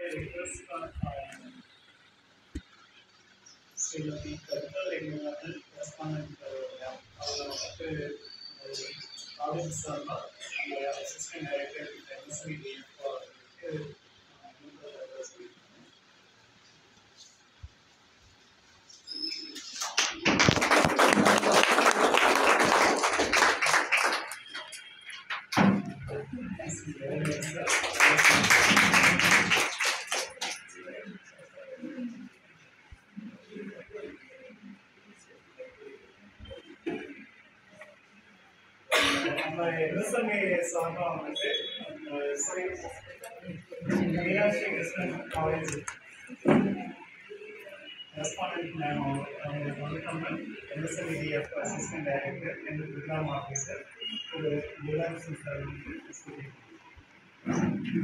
request uh, Srimathi கருத்தல் எங்களுடன் respond அவங்க வந்துட்டு ஆடியன்ஸ் சார்பாக அந்த அசிஸ்டன்ட் டைரக்டர் எம்எஸ்வி அவர்களுக்கு சொல்லியிருக்காங்க நம்ம எம்எஸ்எம்ஏ சார்பாக வந்துட்டு அந்த ஸ்ரீ மீனாட்சி கிருஷ்ணன் காலேஜ் ரெஸ்பாண்டன்ட் நான் அவங்களுக்கு வந்து நம்ம எம்எஸ்எம்இடிஎஃப் அசிஸ்டன்ட் டைரக்டர் எந்த ப்ரோக்ராம் ஆஃபீஸர் ஒரு குலாம்சன் சார் வந்து சொல்லியிருக்காங்க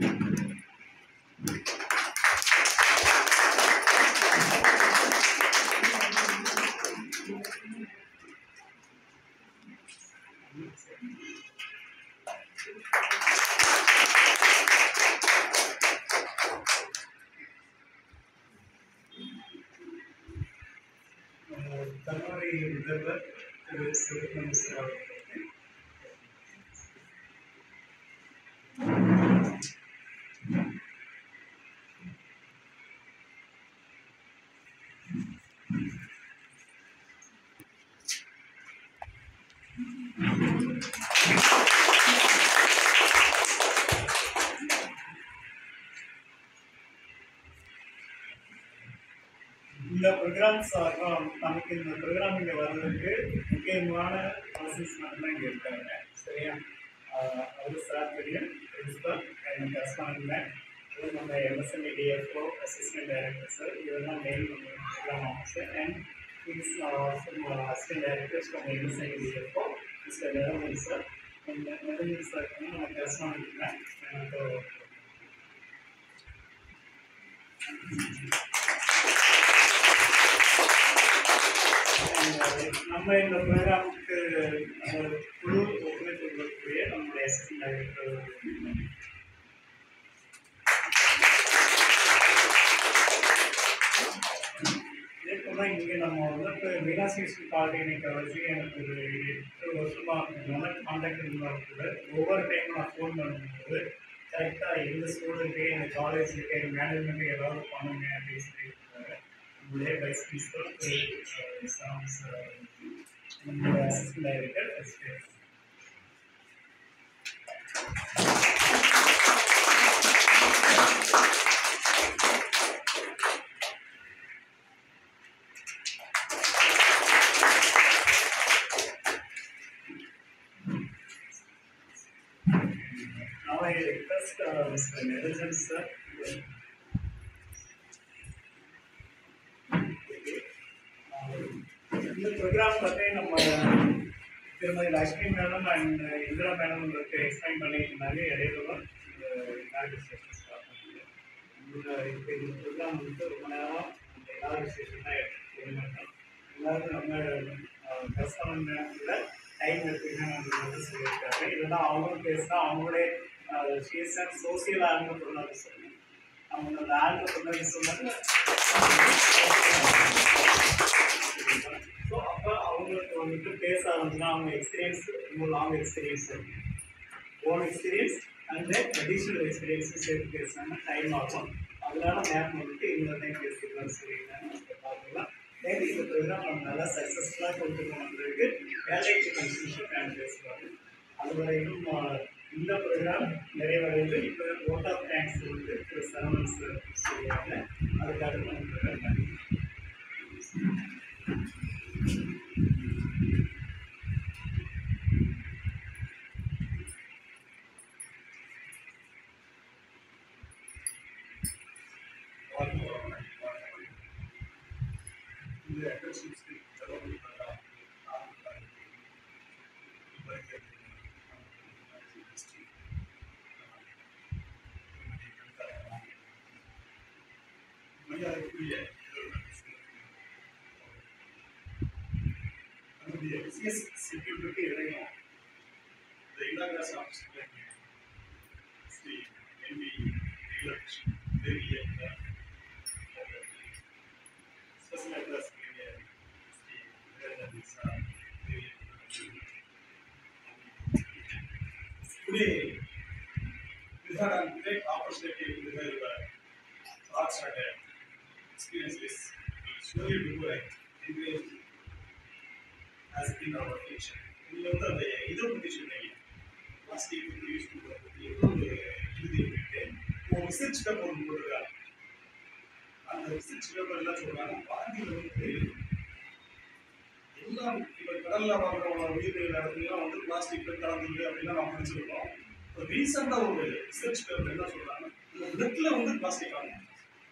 கல்லூரி முதல்வர் திரு சிவகுமார் சார் அவர்களுக்கு இந்த ப்ரோக்ராம் சார்பாக நமக்கு இந்த ப்ரோக்ராம் இங்கே வர்றதுக்கு முக்கியமான பர்சன்ஸ் மட்டும்தான் இங்கே இருக்காங்க சரியா ஆஹ் அவர் சார் தெரியும் பிரின்சிபல் அண்ட் கரஸ்பாண்ட் இது நம்ம MSME DFO assistant director sir இதெல்லாம் main programme officer and is assistant director from MSME DFO mister Niraman sir and Niraman sir வந்து நம்ம கரஸ்பாண்ட் எனக்கு நம்ம இந்த ப்ரோக்ராமுக்கு குழு ஒத்துழைப்பு கொடுக்கக்கூடிய நம்முடைய அசிஸ்டன்ட் டைரக்டர் இதே போல இங்கே நம்ம வந்துட்டு மீனாட்சி பாலிடெக்னிக் வச்சு எனக்கு ஒரு எட்டு வருஷமாக நல்ல கான்டாக்ட் இருந்தால் கூட ஒவ்வொரு டைம் நான் ஃபோன் பண்ணும்போது கரெக்டாக எந்த ஸ்டூடெண்ட்டு எங்கள் காலேஜுக்கு எங்கள் மேனேஜ்மெண்ட்டுக்கு ஏதாவது பண்ணுங்க அப்படின்னு சொல்லியிருக்காங்க நம்மளுடைய வைஸ் பிரின்சிபல் திரு சாம் சார் நம்மளுடைய assistant director SPS Now I request uh, Mr. Niranjan sir. இந்த ப்ரோக்ராம் பற்றி நம்ம திருமதி Lakshmi madam and Indira madam உங்களுக்கு எக்ஸ்பிளைன் பண்ணியிருந்தாங்க இடையில இந்த இனாகிரேஷன் ஸ்டார்ட் பண்ணி இந்த இப்போ இந்த ப்ரோக்ராம் வந்து ரொம்ப நேரம் இந்த இனாகிரேஷன் தான் எடுத்துக்கிட்டோம் எல்லாரும் நம்ம கஷ்டம் நேரத்தில் டைம் எடுத்துக்கணும் வந்து சொல்லியிருக்காங்க இதெல்லாம் அவங்களும் பேசினா அவங்களே சீசன் சோசியல் ஆர்வம் சொன்னாங்க சொல்லி அவங்க அந்த ஆர்வம் சொன்னது சொன்னாங்க ஸோ அப்போ அவங்களுக்கு வந்துட்டு பேச ஆரம்பிச்சுன்னா அவங்க எக்ஸ்பீரியன்ஸ் ரொம்ப long experience own experience and additional experience சேர்த்து பேசுனாங்க டைம் ஆகும் அதனால மேம் வந்துட்டு இந்த டைம் பேசிக்கலாம்னு சொல்லியிருக்காங்க பார்க்கலாம் மேபி இந்த ப்ரோக்ராம் நம்ம நல்லா சக்ஸஸ்ஃபுல்லாக கொண்டு போனதுக்கு வேலைக்கு கன்ஸ்டியூஷன் மேம் பேசுவாங்க அது வரைக்கும் ஆஹ், இந்த ப்ரோக்ராம் நிறைவடைந்து இப்போ ஓட் ஆஃப் தேங்க்ஸ் வந்து திரு சரவணன் சார் சொல்லுவாங்க அதுக்காக நம்ம ப்ரோக்ராம் இந்த எலெக்ஷன்ஸ்க்கு செலவு மரியாதைக்குரிய நம்முடைய பிசினஸ் செக்யூரிட்டி இடையும் இந்த இலாகாஸ் ஆஃபீஸில் Shri MP Neelakrishnan very uh, special address area the this uh, Today, we had a great opportunity to have uh, thoughts and uh, experiences to slowly do like engage as in our future. இது வந்து அந்த இதை பற்றி சொன்னீங்க plastic பற்றி use பண்ணுறத பற்றி ஏதோ ஒரு இறுதி விட்டு ஒரு ரிசர்ச் பேப்பர் ஒன்று போட்டிருக்காங்க அந்த ரிசர்ச் பேப்பர் என்ன சொல்றாங்க பாதியில் வந்து எல்லாம் இப்போ கடல்ல வாழ்ற உயிர்கள் இடத்துலாம் வந்து பிளாஸ்டிக் கலந்துருக்கு அப்படின்னா நம்ம படிச்சிருக்கோம் இப்போ ரீசெண்டாக ஒரு ரிசர்ச் பேப்பர் என்ன சொல்றாங்க இந்த பிளட்ல வந்து பிளாஸ்டிக் ஆகும்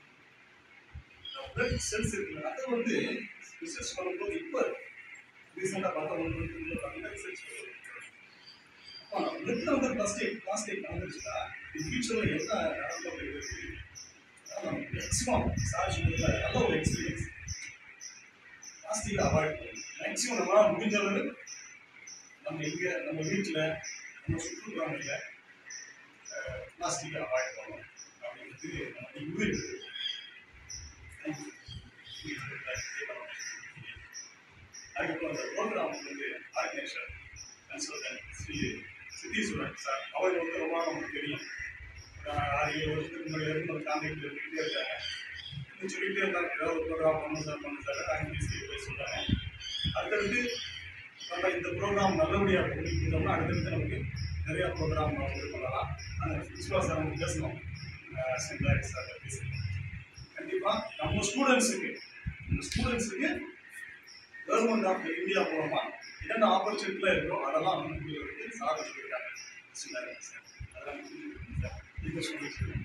பிளட் செல்ஸ் இருக்குல்ல அதை வந்து ரிசர்ச் பண்ணும்போது இப்போ ரீசெண்டாக பார்த்தா ஒன்று பார்த்தீங்கன்னா ரிசர்ச் அப்போ பிளட்ல வந்து பிளாஸ்டிக் பிளாஸ்டிக் கலந்துருச்சுன்னா ஃபியூச்சரில் என்ன நடக்கும் அப்படிங்கிறது மேக்ஸிமம் சார் சொன்னதுல நல்ல ஒரு எக்ஸ்பீரியன்ஸ் பிளாஸ்டிக்கை அவாய்ட் பண்ணணும் மேக்ஸிமம் நம்மளால் முடிஞ்ச அளவு நம்ம எங்கே நம்ம வீட்டில் நம்ம சுற்றுப்புறங்களில் பிளாஸ்டிக்கை அவாய்ட் பண்ணணும் அப்படிங்கிறது நமக்கு உறுதி இருக்குது அதுக்கப்புறம் அந்த ப்ரோக்ராம் வந்து organiser consultant Shri Siddheeswaran sir அவர் வந்து ரொம்ப நமக்கு தெரியும் ஒரு ஆறு ஏழு வருஷத்துக்கு முன்னாடி வரைக்கும் நம்ம கான்டாக்டில் இருந்துகிட்டே இருக்காங்க இன்னும் சொல்லிகிட்டே இருந்தாங்க ஏதாவது ஒரு ப்ரோக்ராம் பண்ணணும் சார் பண்ணணும் சார் டைம் பேசி போய் சொல்கிறாங்க அடுத்தடுத்து நம்ம இந்த ப்ரோக்ராம் நல்லபடியாக பண்ணிக்கிட்டோம்னா அடுத்தடுத்து நமக்கு நிறைய ப்ரோக்ராம் இது பண்ணலாம் அந்த பிரின்சிபல் சார் நம்ம பேசணும் சென்டாக்ஸ் சார் பேசணும் கண்டிப்பாக நம்ம ஸ்டூடெண்ட்ஸுக்கு நம்ம ஸ்டூடெண்ட்ஸுக்கு கவர்மெண்ட் ஆஃப் இந்தியா மூலமாக என்னென்ன ஆப்பர்ச்சுனிட்டிலாம் இருக்கோ அதெல்லாம் வந்து வந்து சார் சொல்லியிருக்காங்க சென்டாக்ஸ் சார் அதெல்லாம் புரிஞ்சுக்கணும் சார் இந்த ஸ்டூடெண்ட்ஸுக்கு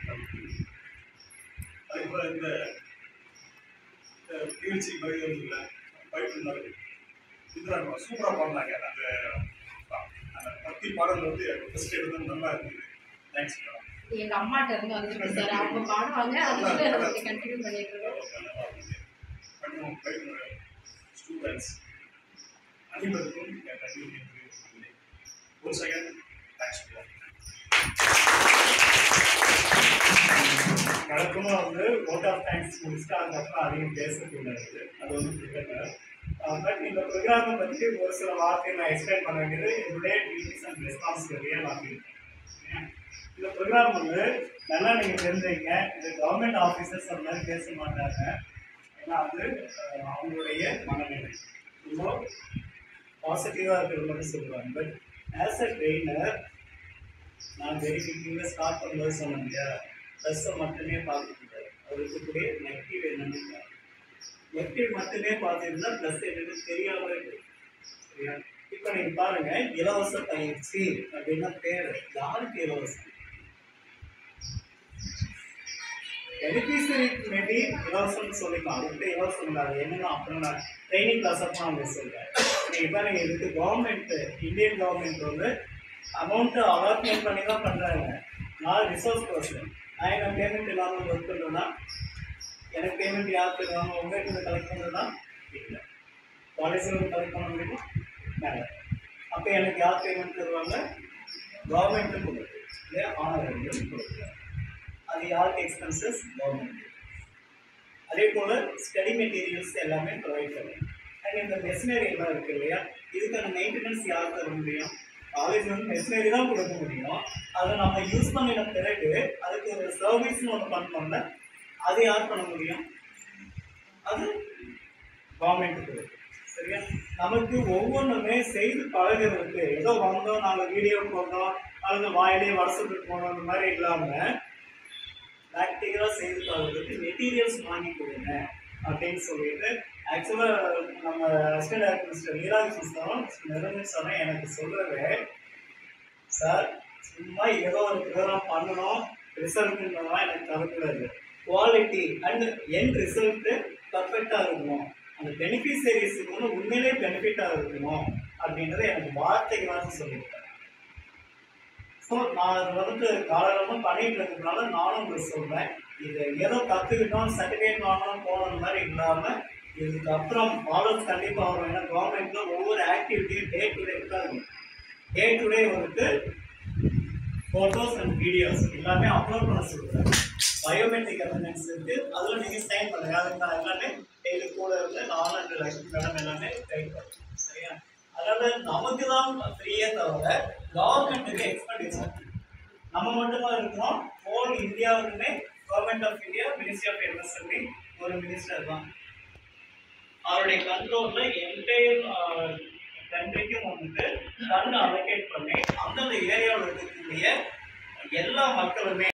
அதுபோல் இந்த நிகழ்ச்சி பயிர்கள் பயிற்றுனர் இந்திரா சூப்பராக பாடினாங்க அந்த அந்த பக்தி பாடல் வந்து ஃபஸ்ட் எடுத்தது நல்லா இருந்தது தேங்க்ஸ் மேடம் எங்க அம்மாட்ட இருந்து வந்துருக்கு சார் அவங்க பாடுவாங்க அதுக்கு நம்ம கண்டினியூ பண்ணிட்டு இருக்கோம் பண்ணுவோம் பயிற்றுனர் ஸ்டூடெண்ட்ஸ் அனைவருக்கும் என் கண்டிப்பாக ஒரு செகண்ட் தேங்க்ஸ் வழக்கமாக வந்து ஓட் ஆஃப் தேங்க்ஸ் முடிச்சுட்டு அதுக்கப்புறம் அதையும் பேசக்கூடாது அது வந்து ப்ரிப்பேர் பட் இந்த ப்ரோக்ராமை பற்றி ஒரு சில வார்த்தை நான் எக்ஸ்பிளைன் பண்ண வேண்டியது என்னுடைய டியூட்டிஸ் அண்ட் ரெஸ்பான்சிபிலிட்டியாக நான் feel பண்றேன். இந்த ப்ரோக்ராம் வந்து நல்லா நீங்கள் தெரிஞ்சுங்க இது கவர்மெண்ட் ஆஃபீஸர்ஸ் அந்த மாதிரி பேச மாட்டாங்க ஏன்னா அது அஹ், அவங்களுடைய மனநிலை ரொம்ப பாசிட்டிவாக இருக்கிறது மட்டும் சொல்லுவாங்க பட் ஆஸ் அ ட்ரெயினர் நான் வெரிஃபிக்கிங்கில் ஸ்டார்ட் பண்ணும்போது சொன்னேன் இல்லையா ப்ளஸ்ஸை மட்டுமே பார்க்கக்கூடாது அது இருக்கக்கூடிய நெகட்டிவ் என்னன்னு பாருங்க. நெகட்டிவ் மட்டுமே பார்த்துருந்தா ப்ளஸ் என்னன்னு தெரியாம இருக்கு சரியா இப்போ நீங்க பாருங்க இலவச பயிற்சி அப்படின்னா பேர் யாருக்கு இலவசம் பெனிஃபிஷரி மேபி இலவசம்னு சொல்லிக்கலாம் அதுக்கிட்ட இலவசம் இல்லை அது என்னன்னா அப்புறம் நான் ட்ரைனிங் கிளாஸ் அப்போ அவங்க சொல்கிறேன் நீங்கள் பாருங்க இதுக்கு கவர்மெண்ட் இந்தியன் கவர்மெண்ட் வந்து அமௌண்ட்டு அலாட்மெண்ட் பண்ணி தான் பண்ணுறாங்க நான் ரிசோர்ஸ் பர்சன் நான் என்ன பேமெண்ட் இல்லாமல் ஒர்க் பண்ணுறேன்னா எனக்கு பேமெண்ட் யார் தருவாங்க உங்களுக்கு கலெக்ட் பண்ணுறதா இல்லை காலேஜில் கலெக்ட் பண்ண முடியுமா வேலை அப்போ எனக்கு யார் பேமெண்ட் தருவாங்க கவர்மெண்ட்டு கொடுக்குது இல்லையா ஆனரங்கள் கொடுக்குறாங்க அது யாருக்கு எக்ஸ்பென்சஸ் கவர்மெண்ட் அதே போல் ஸ்டடி மெட்டீரியல்ஸ் எல்லாமே ப்ரொவைட் பண்ணுங்க அண்ட் இந்த மெஷினரி எல்லாம் இருக்கு இல்லையா இதுக்கான மெயின்டெனன்ஸ் யார் தர முடியும் காலேஜ் வந்து மெஷினரி தான் கொடுக்க முடியும் அதை நம்ம யூஸ் பண்ணின பிறகு அதுக்கு ஒரு சர்வீஸ்னு ஒன்று பண்ணோம்ல அது யார் பண்ண முடியும் அது கவர்மெண்ட் கொடுக்கும் சரியா நமக்கு ஒவ்வொன்றுமே செய்து பழகிறதுக்கு ஏதோ வந்தோம் நாங்கள் வீடியோ போட்டோம் அல்லது வாயிலே வாட்ஸ்அப்புக்கு போனோம் அந்த மாதிரி இல்லாமல் ப்ராக்டிக்கலாக செய்து பழகிறதுக்கு மெட்டீரியல்ஸ் வாங்கி கொடுங்க அப்படின்னு சொல்லிட்டு ஆக்சுவலாக நம்ம அசிஸ்டன்ட் டைரக்டர் மிஸ்டர் நீராஜ் சாரும் நிரஞ்சன் சாரும் எனக்கு சொல்கிறது சார் சும்மா ஏதோ ஒரு ப்ரோக்ராம் பண்ணணும் ரிசல்ட்டுலாம் எனக்கு தரக்கூடாது குவாலிட்டி அண்ட் என் ரிசல்ட்டு பர்ஃபெக்டாக இருக்கணும் அந்த பெனிஃபிஷரிஸுக்கு வந்து உண்மையிலே பெனிஃபிட்டாக இருக்கணும் அப்படின்றத எனக்கு வார்த்தைக்கு வார்த்தை சொல்லியிருக்காங்க ஸோ நான் அது வந்துட்டு காலகாலமாக பண்ணிட்டு இருக்கிறதுனால நானும் உங்களுக்கு சொல்கிறேன் இது ஏதோ கற்றுக்கிட்டோம் சர்டிஃபிகேட் வாங்கணும் போன மாதிரி இல்லாமல் இதுக்கப்புறம் ஃபாலோஸ் கண்டிப்பாக வரும் ஏன்னா கவர்மெண்ட்டில் ஒவ்வொரு ஆக்டிவிட்டியும் டே டு டே தான் இருக்கும் டே டு டே வந்துட்டு ஃபோட்டோஸ் அண்ட் வீடியோஸ் எல்லாமே அப்லோட் பண்ண சொல்கிறாங்க பயோமெட்ரிக் அட்டண்டன்ஸ் இருக்கு அதில் நீங்கள் சைன் பண்ணுங்க அதுக்கு நான் எல்லாமே டெய்லி கூட இருந்து நான் அண்ட் லட்சுமி மேடம் எல்லாமே கைட் பண்ணுறேன் சரியா அதாவது நமக்கு தான் ஃப்ரீயே தவிர கவர்மெண்ட்டுக்கு எக்ஸ்பெண்டிச்சர் நம்ம மட்டுமா இருக்கிறோம் ஹோல் இந்தியாவுக்குமே government of India ministry of MSME ஒரு மினிஸ்டர் தான் அவருடைய கண்ட்ரோல்ல என்டையர் கண்ட்ரிக்கும் வந்துட்டு ஃபண்ட் அலோகேட் பண்ணி அந்தந்த ஏரியாவில் இருக்கக்கூடிய எல்லா மக்களுமே